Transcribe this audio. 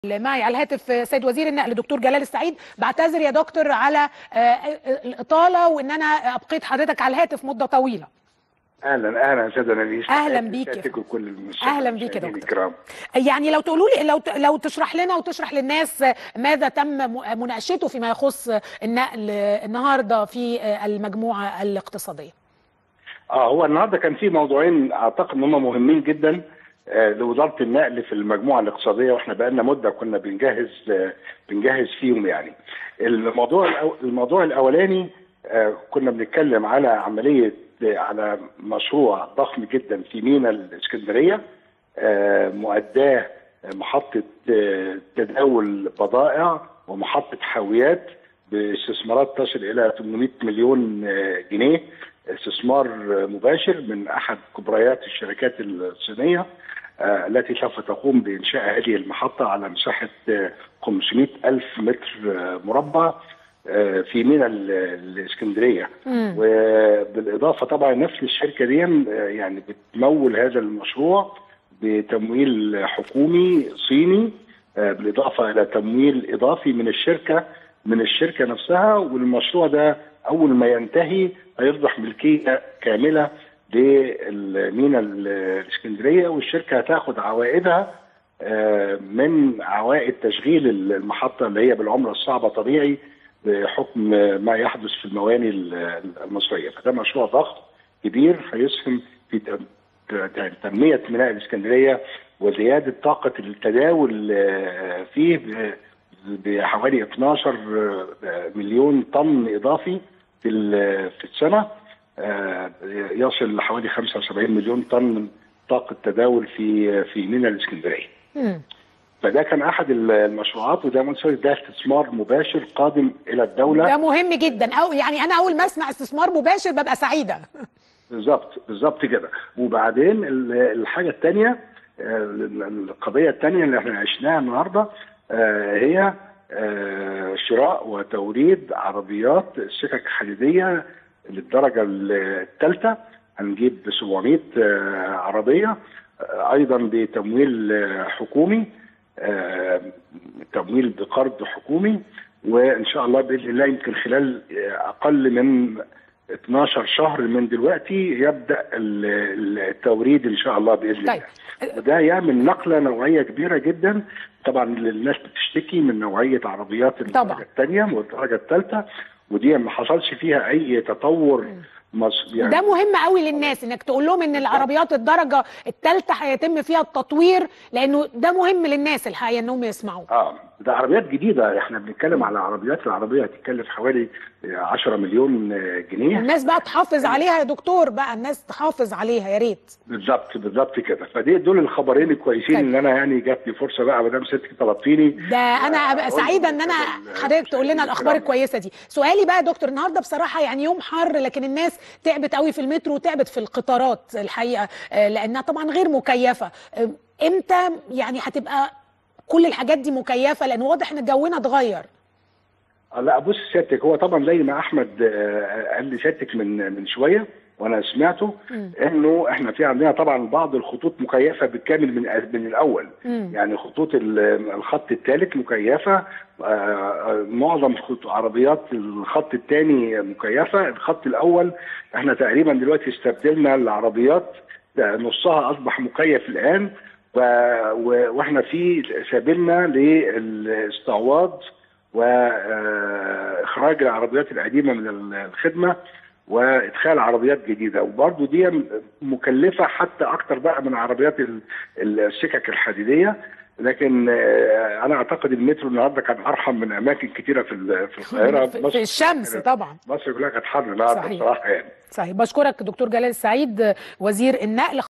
معي على الهاتف سيد وزير النقل دكتور جلال السعيد بعتذر يا دكتور على آه، الاطاله وان انا ابقيت حضرتك على الهاتف مده طويله اهلا اهلا استاذ نبيل أهلاً بيك يا سيادتك وكل المشاهدين أهلاً بيك يا دكتور. الكرام يعني لو تقولوا لي لو لو تشرح لنا وتشرح للناس ماذا تم مناقشته فيما يخص النقل النهارده في المجموعه الاقتصاديه اه هو النهارده كان في موضوعين اعتقد ان هم مهمين جدا آه، لوزاره النقل في المجموعه الاقتصاديه واحنا بقالنا مده كنا بنجهز آه، بنجهز فيهم يعني الموضوع الأو... الموضوع الاولاني آه، كنا بنتكلم على عمليه آه، على مشروع ضخم جدا في ميناء الاسكندريه آه، مؤداه محطه آه، تداول بضائع ومحطه حاويات باستثمارات تصل الى 800 مليون آه، جنيه استثمار آه، مباشر من احد كبريات الشركات الصينيه آه، التي سوف تقوم بانشاء هذه المحطه على مساحه آه، 500 الف متر آه، مربع آه، في ميناء ال- الاسكندريه مم. وبالاضافه طبعا نفس الشركه دي آه، يعني بتمول هذا المشروع بتمويل حكومي صيني آه، بالاضافه الى تمويل اضافي من الشركه من الشركه نفسها والمشروع ده اول ما ينتهي هيصبح ملكيه كامله للميناء الاسكندريه والشركه هتاخد عوائدها آه، من عوائد تشغيل المحطه اللي هي بالعمله الصعبه طبيعي بحكم ما يحدث في المواني المصريه فده مشروع ضخم كبير هيسهم في تم- ت- تنميه ميناء الاسكندريه وزياده طاقه التداول آه، فيه ب- بحوالي 12 مليون طن اضافي في ال- في السنه آه، يصل لحوالي 75 مليون طن طاقه تداول في في ميناء الاسكندريه. مم. فده كان احد المشروعات وده منصور ده استثمار مباشر قادم الى الدوله ده مهم جدا او يعني انا اول ما اسمع استثمار مباشر ببقى سعيده بالظبط بالظبط كده وبعدين ال- الحاجه الثانيه القضيه الثانيه اللي احنا عشناها النهارده آه، هي آه، شراء وتوريد عربيات سكك حديديه للدرجه الثالثه هنجيب 700 آه، عربيه آه، ايضا بتمويل آه، حكومي آه، تمويل بقرض حكومي وان شاء الله باذن الله يمكن خلال آه، اقل من 12 شهر من دلوقتي يبدا ال- ال- التوريد ان شاء الله باذن طيب. الله وده يعمل نقله نوعيه كبيره جدا طبعا الناس بتشتكي من نوعيه عربيات طبعا. الدرجه الثانيه والدرجه الثالثه ودي ما حصلش فيها اي تطور مص... يعني ده مهم قوي للناس انك تقول لهم ان العربيات الدرجه الثالثه هيتم فيها التطوير لانه ده مهم للناس الحقيقه انهم يسمعوا اه ده عربيات جديده احنا بنتكلم على عربيات العربيه هتتكلف حوالي 10 مليون جنيه الناس بقى تحافظ عليها يا دكتور بقى الناس تحافظ عليها يا ريت بالظبط بالظبط كده فدي دول الخبرين الكويسين طيب. اللي انا يعني جات لي فرصه بقى ما دام ستك طلبتيني ده انا ابقى أقول سعيده ان انا للسادة حضرتك تقول لنا المشاهدين الاخبار الكرام. الكويسه دي سؤالي بقى يا دكتور النهارده بصراحه يعني يوم حر لكن الناس تعبت قوي في المترو وتعبت في القطارات الحقيقه آه، لانها طبعا غير مكيفه آه، امتى يعني هتبقى كل الحاجات دي مكيفه لان واضح ان جونا اتغير آه، لا بص سيادتك هو طبعا زي ما احمد آه، قال لسيادتك من من شويه وانا سمعته مم. انه احنا في عندنا طبعا بعض الخطوط مكيفه بالكامل من من الاول مم. يعني خطوط ال- الخط الثالث مكيفه آه، آه، معظم خط عربيات الخط الثاني مكيفه الخط الاول احنا تقريبا دلوقتي استبدلنا العربيات آه، نصها اصبح مكيف الان و- و- واحنا في سبيلنا للاستعواض واخراج العربيات القديمه من الخدمه وادخال عربيات جديده وبرضه دي مكلفه حتى اكتر بقى من عربيات ال- السكك الحديديه لكن آه، انا اعتقد المترو النهارده كان ارحم من اماكن كتيره في ال- في القاهره في, مصر في الشمس كانت- طبعا مصر كلها كانت حر النهارده صحيح. بصراحه يعني صحيح بشكرك دكتور جلال السعيد وزير النقل